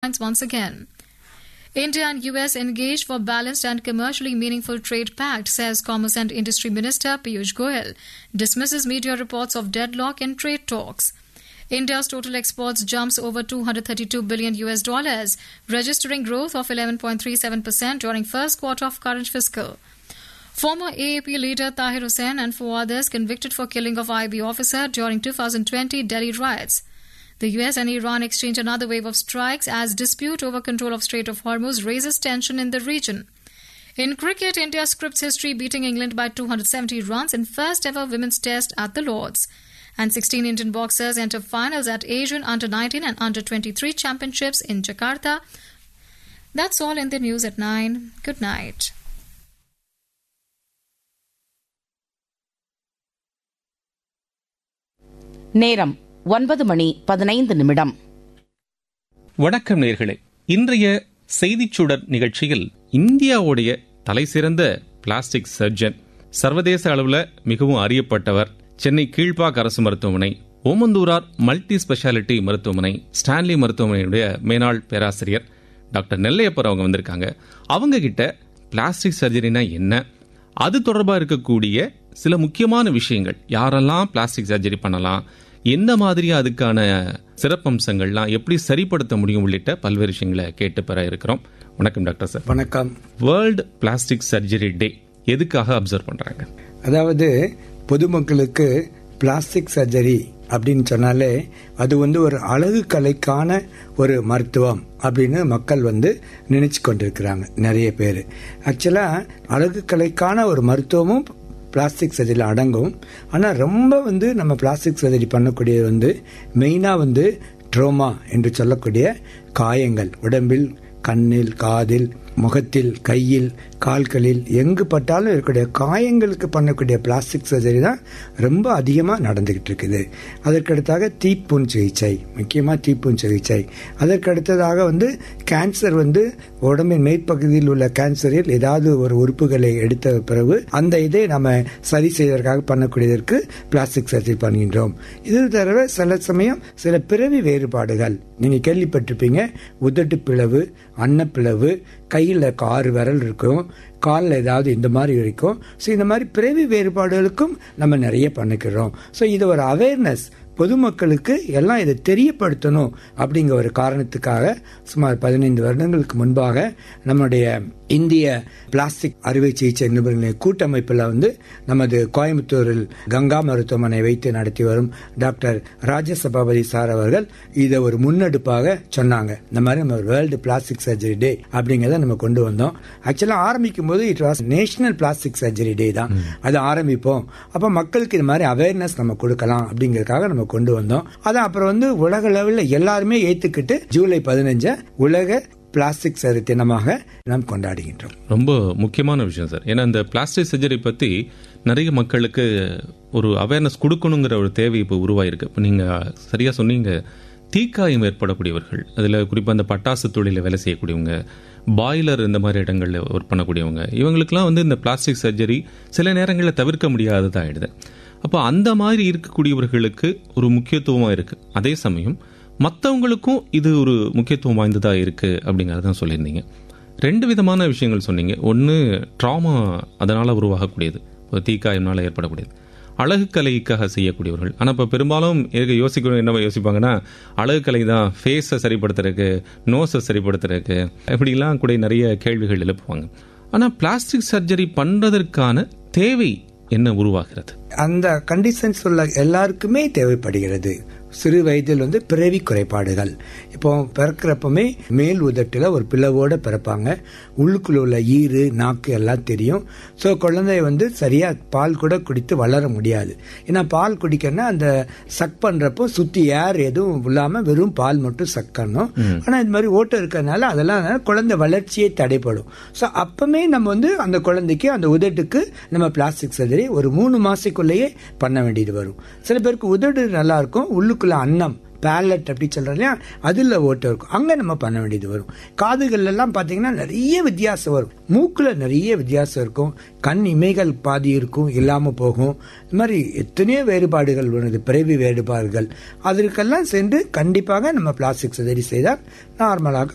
once again. India and US engage for balanced and commercially meaningful trade pact, says Commerce and Industry Minister Piyush Goyal. Dismisses media reports of deadlock in trade talks. India's total exports jumps over 232 billion US dollars, registering growth of 11.37% during first quarter of current fiscal. Former AAP leader Tahir Hussain and four others convicted for killing of IB officer during 2020 Delhi riots. The US and Iran exchange another wave of strikes as dispute over control of Strait of Hormuz raises tension in the region. In cricket, India scripts history beating England by 270 runs in first ever women's test at the Lords. And 16 Indian boxers enter finals at Asian Under 19 and Under 23 championships in Jakarta. That's all in the news at 9. Good night. நேரம் ஒன்பது மணி பதினைந்து நிமிடம் வணக்கம் நேர்களே இன்றைய செய்திச் சுடர் நிகழ்ச்சியில் இந்தியாவுடைய தலைசிறந்த பிளாஸ்டிக் சர்ஜன் சர்வதேச அளவில் மிகவும் அறியப்பட்டவர் சென்னை கீழ்ப்பாக் அரசு மருத்துவமனை ஓமந்தூரார் மல்டி ஸ்பெஷாலிட்டி மருத்துவமனை ஸ்டான்லி மருத்துவமனையுடைய மேனாள் பேராசிரியர் டாக்டர் நெல்லையப்பர் அவங்க வந்திருக்காங்க அவங்க கிட்ட பிளாஸ்டிக் சர்ஜரினா என்ன அது தொடர்பாக இருக்கக்கூடிய சில முக்கியமான விஷயங்கள் யாரெல்லாம் பிளாஸ்டிக் சர்ஜரி பண்ணலாம் எந்த மாதிரி அதுக்கான சிறப்பம்சங்கள்லாம் எப்படி சரிப்படுத்த முடியும் உள்ளிட்ட பல்வேறு விஷயங்களை கேட்டு பெற இருக்கிறோம் வணக்கம் டாக்டர் சார் வணக்கம் வேர்ல்டு பிளாஸ்டிக் சர்ஜரி டே எதுக்காக அப்சர்வ் பண்றாங்க அதாவது பொதுமக்களுக்கு பிளாஸ்டிக் சர்ஜரி அப்படின்னு சொன்னாலே அது வந்து ஒரு அழகு கலைக்கான ஒரு மருத்துவம் அப்படின்னு மக்கள் வந்து நினைச்சு கொண்டிருக்கிறாங்க நிறைய பேர் ஆக்சுவலா அழகு கலைக்கான ஒரு மருத்துவமும் பிளாஸ்டிக் சர்ஜரியில் அடங்கும் ஆனால் ரொம்ப வந்து நம்ம பிளாஸ்டிக் சர்ஜரி பண்ணக்கூடியது வந்து மெயினாக வந்து ட்ரோமா என்று சொல்லக்கூடிய காயங்கள் உடம்பில் கண்ணில் காதில் முகத்தில் கையில் கால்களில் எங்கு பட்டாலும் இருக்கக்கூடிய காயங்களுக்கு பண்ணக்கூடிய பிளாஸ்டிக் சர்ஜரி தான் ரொம்ப அதிகமாக நடந்துகிட்டு இருக்குது அதற்கடுத்தாக தீப்புண் சிகிச்சை முக்கியமாக தீப்புண் சிகிச்சை அதற்கடுத்ததாக வந்து கேன்சர் வந்து உடம்பின் மேற்பகுதியில் உள்ள கேன்சரில் ஏதாவது ஒரு உறுப்புகளை எடுத்த பிறகு அந்த இதை நம்ம சரி செய்வதற்காக பண்ணக்கூடியதற்கு பிளாஸ்டிக் சர்ஜரி பண்ணுகின்றோம் இது தவிர சில சமயம் சில பிறவி வேறுபாடுகள் நீங்க கேள்விப்பட்டிருப்பீங்க உதட்டு பிளவு அன்னப்பிளவு கையில் ஆறு விரல் இருக்கும் காலில் ஏதாவது இந்த மாதிரி இருக்கும் ஸோ இந்த மாதிரி பிறவி வேறுபாடுகளுக்கும் நம்ம நிறைய பண்ணிக்கிறோம் ஸோ இது ஒரு அவேர்னஸ் பொதுமக்களுக்கு எல்லாம் இதை தெரியப்படுத்தணும் அப்படிங்கிற ஒரு காரணத்துக்காக சுமார் பதினைந்து வருடங்களுக்கு முன்பாக நம்முடைய இந்திய பிளாஸ்டிக் அறுவை சிகிச்சை நிபுணர்களின் கூட்டமைப்பில் வந்து நமது கோயம்புத்தூரில் கங்கா மருத்துவமனை வைத்து நடத்தி வரும் டாக்டர் ராஜசபாபதி சார் அவர்கள் இதை ஒரு முன்னெடுப்பாக சொன்னாங்க இந்த மாதிரி நம்ம வேர்ல்டு பிளாஸ்டிக் சர்ஜரி டே அப்படிங்கிறத நம்ம கொண்டு வந்தோம் ஆக்சுவலாக ஆரம்பிக்கும் போது it was national plastic surgery day தான் அதை ஆரம்பிப்போம் அப்போ மக்களுக்கு இது மாதிரி அவேர்னஸ் நம்ம கொடுக்கலாம் அப்படிங்கிறதுக்காக நம்ம கொண்டு வந்தோம் அதை அப்புறம் வந்து உலக லெவலில் எல்லாருமே ஏற்றுக்கிட்டு ஜூலை பதினஞ்ச உலக பிளாஸ்டிக் சரி தினமாக நாம் கொண்டாடுகின்றோம் ரொம்ப முக்கியமான விஷயம் சார் ஏன்னா இந்த பிளாஸ்டிக் சர்ஜரி பத்தி நிறைய மக்களுக்கு ஒரு அவேர்னஸ் கொடுக்கணுங்கிற ஒரு தேவை இப்போ உருவாயிருக்கு இப்போ நீங்க சரியா சொன்னீங்க தீக்காயம் ஏற்படக்கூடியவர்கள் அதில் குறிப்பாக அந்த பட்டாசு தொழிலில் வேலை செய்யக்கூடியவங்க பாய்லர் இந்த மாதிரி இடங்களில் ஒர்க் பண்ணக்கூடியவங்க இவங்களுக்குலாம் வந்து இந்த பிளாஸ்டிக் சர்ஜரி சில நேரங்களில் தவிர்க்க முடியாததாகிடுது அப்போ அந்த மாதிரி இருக்கக்கூடியவர்களுக்கு ஒரு முக்கியத்துவமாக இருக்கு அதே சமயம் மற்றவங்களுக்கும் இது ஒரு முக்கியத்துவம் வாய்ந்ததாக இருக்கு அப்படிங்கிறதான் சொல்லியிருந்தீங்க ரெண்டு விதமான விஷயங்கள் சொன்னீங்க ஒன்று ட்ராமா அதனால் உருவாகக்கூடியது இப்போ தீக்காயம்னால ஏற்படக்கூடியது அழகு கலைக்காக செய்யக்கூடியவர்கள் ஆனால் இப்போ பெரும்பாலும் எதுக்கு யோசிக்கணும் என்ன யோசிப்பாங்கன்னா அழகு கலை தான் ஃபேஸை சரிப்படுத்துறதுக்கு நோஸை சரிப்படுத்துறதுக்கு இப்படிலாம் கூட நிறைய கேள்விகள் எழுப்புவாங்க ஆனால் பிளாஸ்டிக் சர்ஜரி பண்ணுறதற்கான தேவை என்ன உருவாகிறது அந்த கண்டிஷன்ஸ் உள்ள எல்லாருக்குமே தேவைப்படுகிறது சிறு வயதில் வந்து பிறவி குறைபாடுகள் இப்போ பிறக்கிறப்பமே மேல் உதட்டில் ஒரு பிளவோட பிறப்பாங்க உள்ளுக்குள்ள உள்ள ஈறு நாக்கு எல்லாம் தெரியும் ஸோ குழந்தைய வந்து சரியா பால் கூட குடித்து வளர முடியாது ஏன்னா பால் குடிக்கணும்னா அந்த சக் பண்றப்போ சுத்தி ஏர் எதுவும் இல்லாம வெறும் பால் மட்டும் சக் பண்ணணும் ஆனா இந்த மாதிரி ஓட்டம் இருக்கிறதுனால அதெல்லாம் குழந்தை வளர்ச்சியே தடைப்படும் ஸோ அப்பமே நம்ம வந்து அந்த குழந்தைக்கு அந்த உதட்டுக்கு நம்ம பிளாஸ்டிக் சர்ஜரி ஒரு மூணு மாசத்துக்குள்ளேயே பண்ண வேண்டியது வரும் சில பேருக்கு உதடு நல்லா இருக்கும் உள்ளுக்குள்ள அன்னம் பேலட் அப்படி சொல்றோம் இல்லையா அதுல ஓட்டம் இருக்கும் அங்க நம்ம பண்ண வேண்டியது வரும் காதுகள் எல்லாம் பாத்தீங்கன்னா நிறைய வித்தியாசம் வரும் மூக்குல நிறைய வித்தியாசம் இருக்கும் கண் இமைகள் பாதி இருக்கும் இல்லாம போகும் இந்த மாதிரி எத்தனையோ வேறுபாடுகள் வருது பிறவி வேறுபாடுகள் அதற்கெல்லாம் சென்று கண்டிப்பாக நம்ம பிளாஸ்டிக் சர்ஜரி செய்தால் நார்மலாக